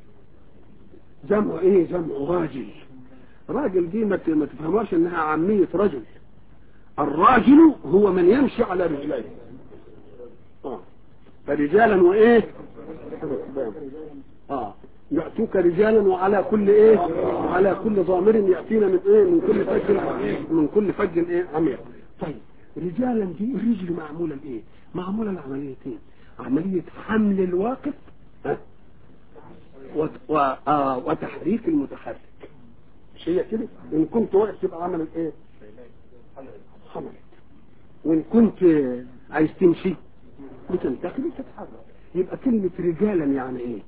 جمع ايه جمع راجل راجل دي ما ت- ما تفهموش انها عامية رجل الراجل هو من يمشي على رجليه اه فرجالا وايه اه يأتوك رجالا وعلى كل ايه على كل ضامر يأتينا من ايه من كل فج من كل فج ايه عميق طيب رجالا دي الرجل معمولة لايه معمولة لعمليتين عملية حمل الواقف ها وت- و... آه وتحريك المتحرك مش هي كده ان كنت واقف تبقى عملت ايه حملت وان كنت عايز تمشي بتنتقل وتتحرك يبقى كلمة رجالا يعني ايه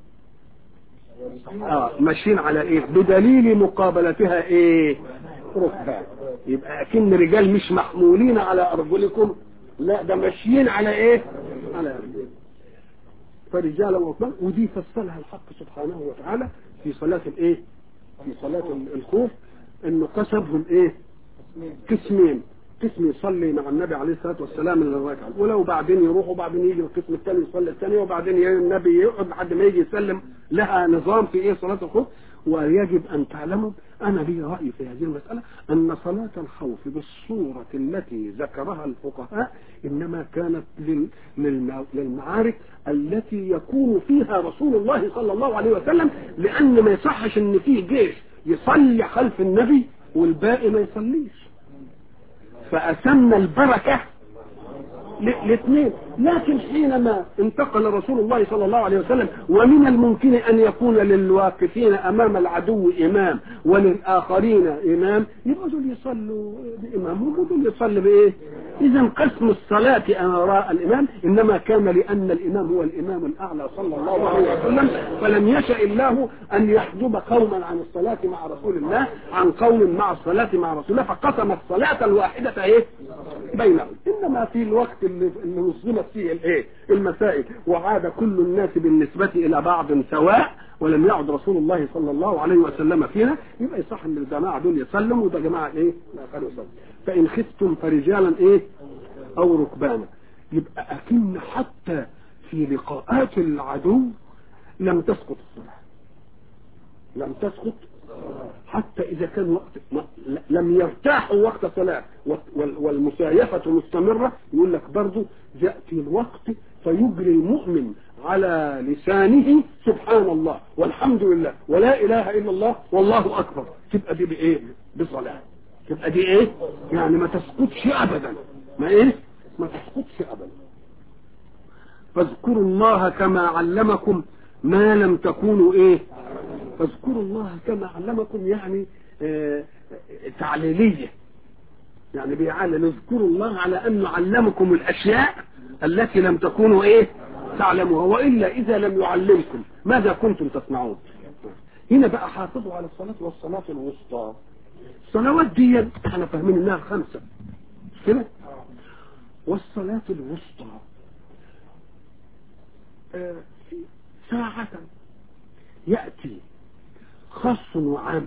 اه ماشيين على ايه بدليل مقابلتها ايه ركبان يبقى اكن رجال مش محمولين على ارجلكم لا ده ماشيين على ايه على أرجلكم. فرجالا وركبان ودي فصلها الحق سبحانه وتعالى في صلاة الايه في صلاة الخوف انه قسمهم ايه قسمين قسم يصلي مع النبي عليه الصلاه والسلام للركعه ولو بعدين يروح وبعدين يجي القسم الثاني يصلي الثاني وبعدين ي- النبي يقعد لحد ما يجي يسلم لها نظام في ايه صلاه الخوف ويجب ان تعلموا انا لي راي في هذه المساله ان صلاه الخوف بالصوره التي ذكرها الفقهاء انما كانت لل- للم- للمعارك التي يكون فيها رسول الله صلى الله عليه وسلم لان ما يصحش ان فيه جيش يصلي خلف النبي والباقي ما يصليش فأسمى البركة الاثنين لكن حينما انتقل رسول الله صلى الله عليه وسلم ومن الممكن أن يكون للواقفين أمام العدو إمام وللآخرين إمام يبقى دول يصلوا بإمامهم ودول يصلوا بإيه إذا قسم الصلاة وراء الإمام إنما كان لأن الإمام هو الإمام الأعلى صلى الله عليه وسلم فلم يشأ الله أن يحجب قوما عن الصلاة مع رسول الله عن قوم مع الصلاة مع رسول الله فقسم الصلاة الواحدة إيه بينهم إنما في الوقت اللي, اللي نظمت فيه الإيه المسائل وعاد كل الناس بالنسبة إلى بعض سواء ولم يعد رسول الله صلى الله عليه وسلم فينا يبقى يصح ان الجماعه دول يسلموا وده جماعه ايه؟ لا يسلم فان خفتم فرجالا ايه؟ او ركبانا يبقى اكن حتى في لقاءات العدو لم تسقط الصلاه لم تسقط حتى اذا كان وقت ما لم يرتاحوا وقت صلاه وال- والمسايفه مستمره يقول لك برضه ياتي الوقت فيجري المؤمن على لسانه سبحان الله والحمد لله ولا اله الا الله والله اكبر تبقى دي بايه بصلاه تبقى دي ايه يعني ما تسقطش ابدا ما ايه ما تسقطش ابدا فاذكروا الله كما علمكم ما لم تكونوا ايه فاذكروا الله كما علمكم يعني آه تعليليه يعني بيعلم اذكروا الله على انه علمكم الاشياء التي لم تكونوا ايه تعلموها والا اذا لم يعلمكم ماذا كنتم تصنعون هنا بقى حافظوا على الصلاه والصلاه الوسطى الصلوات دي احنا فاهمين انها خمسه مش كده والصلاه الوسطى آه في ساعه ياتي خاص وعام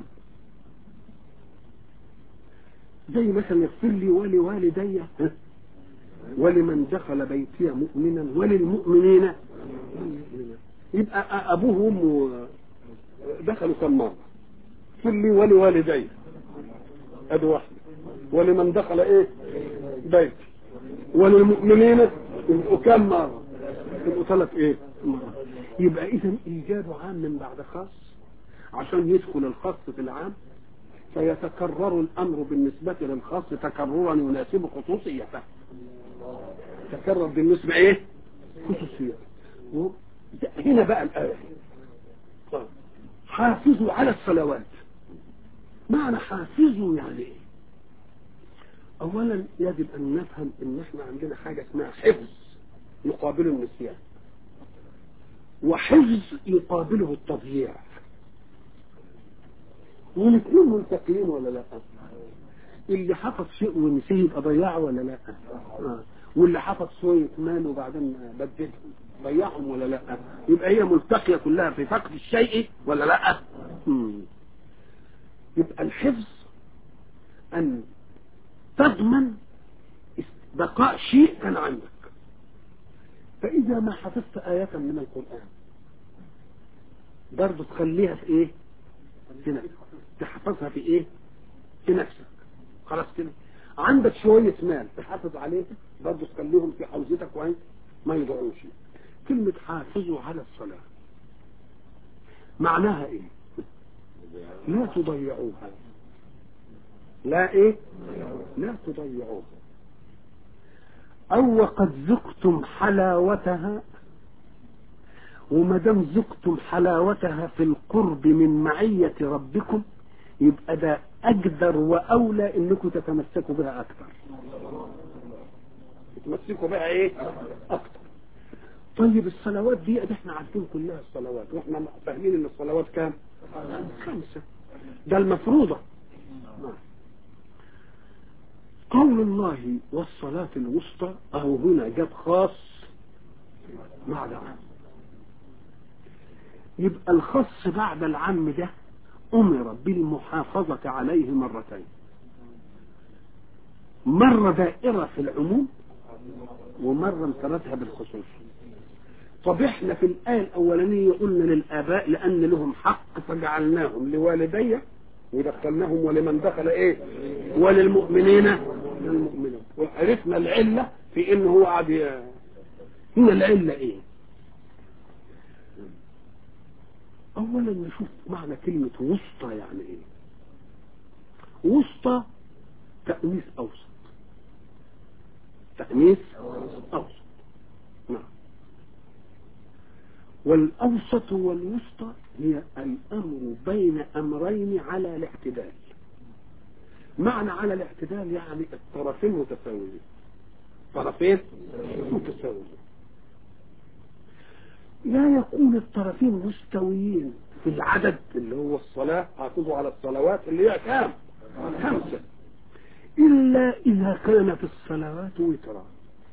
زي مثلا يغفر لي ولوالدي ها؟ ولمن دخل بيتي مؤمنا وللمؤمنين يبقى ابوه وامه دخلوا كم مره اغفر لي ولوالدي ادي واحده ولمن دخل ايه بيتي وللمؤمنين يبقوا كم مره يبقوا ثلاث ايه مرات يبقى اذا ايجاد عام من بعد خاص عشان يدخل الخاص في العام فيتكرر الامر بالنسبه للخاص تكررا يناسب خصوصيته تكرر بالنسبه ايه خصوصيته هنا بقى الايه حافظوا على الصلوات معنى حافظوا يعني ايه اولا يجب ان نفهم ان احنا عندنا حاجة اسمها حفظ يقابله النسيان وحفظ يقابله التضييع والاثنين ملتقيين ولا لا اللي حفظ شيء ونسيه يبقى ضيعه ولا لا آه. واللي حفظ شوية مال وبعدين بدلهم ضيعهم ولا لا يبقى هي ملتقية كلها في فقد الشيء ولا لا مم. يبقى الحفظ أن تضمن بقاء شيء كان عندك فإذا ما حفظت آية من القرآن برضه تخليها في إيه في نفسك تحفظها في إيه في نفسك خلاص كده عندك شوية مال تحافظ عليه برضه تخليهم في حوزتك وين ما يضيعوش كلمة حافظوا على الصلاة معناها ايه لا تضيعوها لا ايه لا تضيعوها او وقد ذقتم حلاوتها وما دام ذقتم حلاوتها في القرب من معية ربكم يبقى ده اجدر واولى انكم تتمسكوا بها اكثر تتمسكوا بها ايه اكثر طيب الصلوات دي احنا عارفين كلها الصلوات واحنا فاهمين ان الصلوات كام خمسة ده المفروضة قول الله والصلاة الوسطى اهو هنا جاب خاص مع العام يبقى الخاص بعد العام ده امر بالمحافظة عليه مرتين مرة دائرة في العموم ومرة امترتها بالخصوص طب احنا في الآية الأولانية قلنا للآباء لأن لهم حق فجعلناهم لوالدي ودخلناهم ولمن دخل ايه وللمؤمنين للمؤمنين وعرفنا العلة في انه هو قاعد هنا العلة ايه اولا نشوف معنى كلمة وسطى يعني ايه وسطى تأنيث اوسط تأنيث اوسط نعم والأوسط والوسطى هي الأمر بين أمرين على الاعتدال معنى على الاعتدال يعني الطرفين متساويين طرفين متساويين لا يكون الطرفين مستويين في العدد اللي هو الصلاة حافظوا على الصلوات اللي هي كام خمسة إلا إذا كانت الصلوات وترا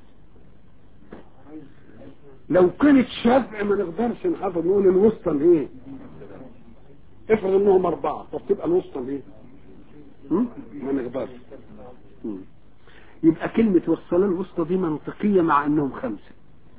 لو كانت شفع ما نقدرش نحافظ نقول الوسطى ايه افرض انهم اربعة طب تبقى الوسطى ايه ما نقدرش يبقى كلمة والصلاة الوسطى دي منطقية مع انهم خمسة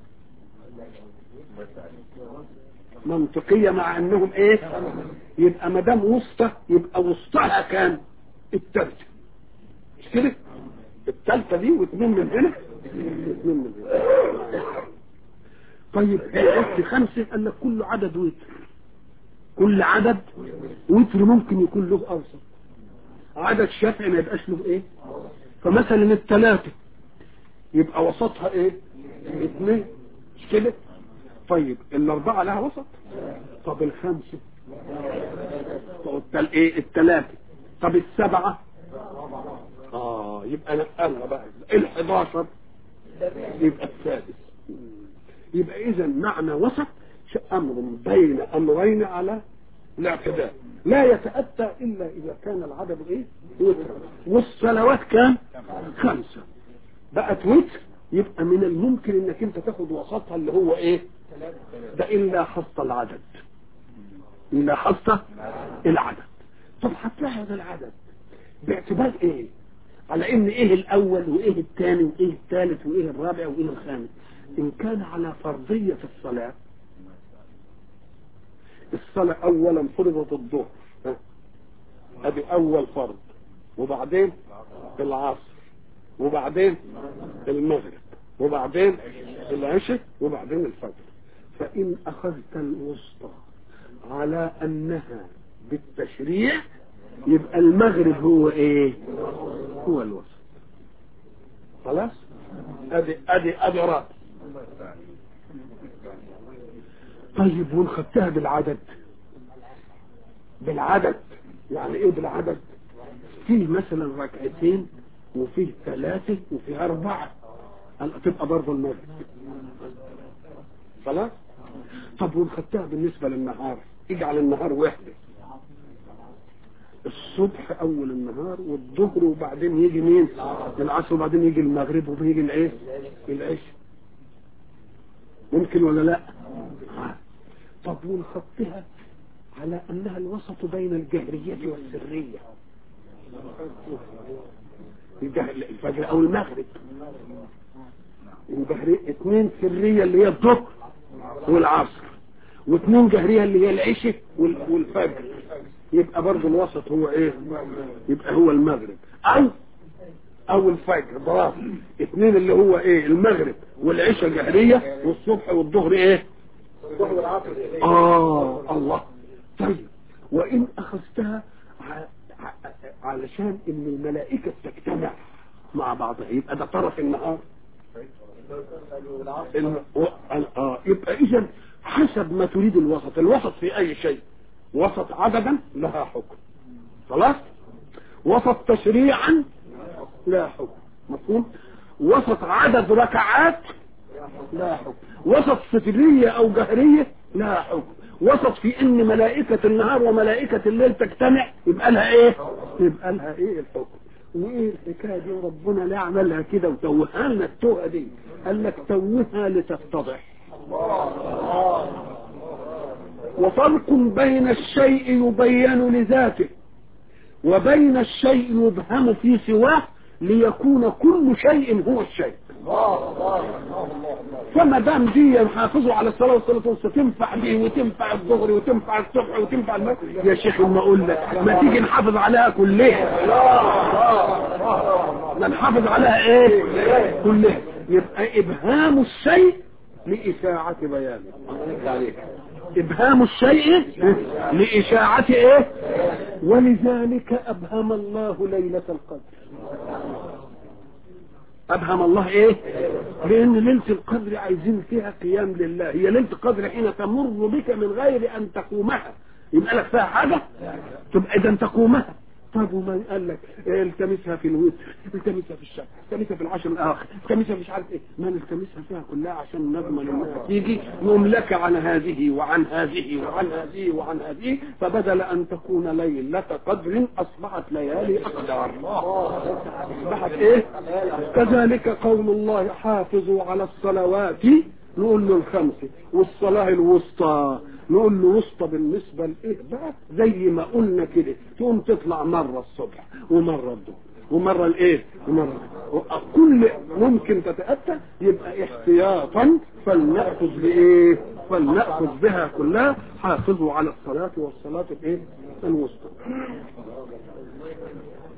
منطقية مع انهم ايه يبقى ما دام وسطى يبقى وسطها كان التالتة مش كده التالتة دي واثنين من هنا واثنين من هنا طيب قلت خمسة قال لك كل عدد وتر كل عدد وتر ممكن يكون له اوسط عدد شافعي ما يبقاش له ايه فمثلا الثلاثة يبقى وسطها ايه اثنين مش كده طيب الاربعة لها وسط طب الخمسة طب التل... ايه الثلاثة طب السبعة اه يبقى نقلها بقى ال11 يبقى السادس يبقى اذا معنى وسط امر بين امرين على الاعتدال لا يتأتى الا اذا كان العدد ايه وتر والصلوات كام خمسة بقت وتر يبقى من الممكن انك انت تاخد وسطها اللي هو ايه ده الا حصت العدد الا حصت العدد طب هتلاحظ العدد باعتبار ايه على ان ايه الاول وايه الثاني وايه الثالث وايه الرابع وايه الخامس ان كان على فرضية الصلاة الصلاة اولا فرضت الظهر ادي اول فرض وبعدين العصر وبعدين المغرب وبعدين العشاء وبعدين الفجر فان اخذت الوسطى على انها بالتشريع يبقى المغرب هو ايه هو الوسط خلاص ادي ادي ادي رأس طيب وان خدتها بالعدد بالعدد يعني ايه بالعدد فيه مثلا ركعتين وفيه ثلاثة وفيه أربعة قال تبقى برضه المغرب خلاص طب ونخدتها بالنسبة للنهار اجعل النهار وحدة الصبح اول النهار والظهر وبعدين يجي مين العصر وبعدين يجي المغرب وبيجي الايه العشاء ممكن ولا لا آه. طب ونخطها على انها الوسط بين الجهرية والسرية الجهر- الفجر او المغرب الجهرية اثنين سرية اللي هي الظهر والعصر واثنين جهرية اللي هي العشاء وال- والفجر يبقى برضه الوسط هو ايه يبقى هو المغرب او او الفجر برافو اثنين اللي هو ايه المغرب والعشاء جهرية والصبح والظهر ايه اه الله طيب وان اخذتها ع- ع- علشان ان الملائكة تجتمع مع بعضها يبقى ده طرف النهار ال- و- ال- اه يبقى اذا حسب ما تريد الوسط الوسط في اي شيء وسط عددا لها حكم خلاص وسط تشريعا لا حكم مفهوم وسط عدد ركعات لا حكم وسط سفرية او جهرية لا حكم وسط في ان ملائكة النهار وملائكة الليل تجتمع يبقى لها ايه يبقى لها ايه الحكم وايه الحكايه دي ربنا لا عملها كده وتوهها لنا التوهه دي قال لك توهها لتتضح وفرق بين الشيء يبين لذاته وبين الشيء يبهم في سواه ليكون كل شيء هو الشيء فما دام دي حافظوا على الصلاه والصلاه والسلام تنفع دي وتنفع الظهر وتنفع الصبح وتنفع المغرب يا شيخ ما اقول لك ما تيجي نحافظ عليها كلها ما نحافظ عليها ايه كلها يبقى ابهام الشيء لإشاعة بيانه إبهام الشيء لإشاعة إيه ولذلك أبهم الله ليلة القدر أبهم الله إيه لأن ليلة القدر عايزين فيها قيام لله هي ليلة القدر حين تمر بك من غير أن تقومها يبقى لك فيها حاجة تبقى إذا تقومها طب ومن قال لك إيه التمسها في الوتر التمسها في الشهر التمسها في العشر الاخر التمسها مش عارف ايه ما نلتمسها فيها كلها عشان نضمن انها تيجي يملك عن هذه وعن هذه وعن هذه وعن هذه فبدل ان تكون ليلة قدر اصبحت ليالي اقدار اصبحت ايه كذلك قول الله حافظوا على الصلوات نقول له الخمسة والصلاة الوسطى نقول له وسطى بالنسبة لإيه بقى زي ما قلنا كده تقوم تطلع مرة الصبح ومرة الظهر ومرة الايه ومرة كل ممكن تتأتى يبقى احتياطا فلنأخذ بايه فلنأخذ بها كلها حافظوا على الصلاة والصلاة الايه الوسطى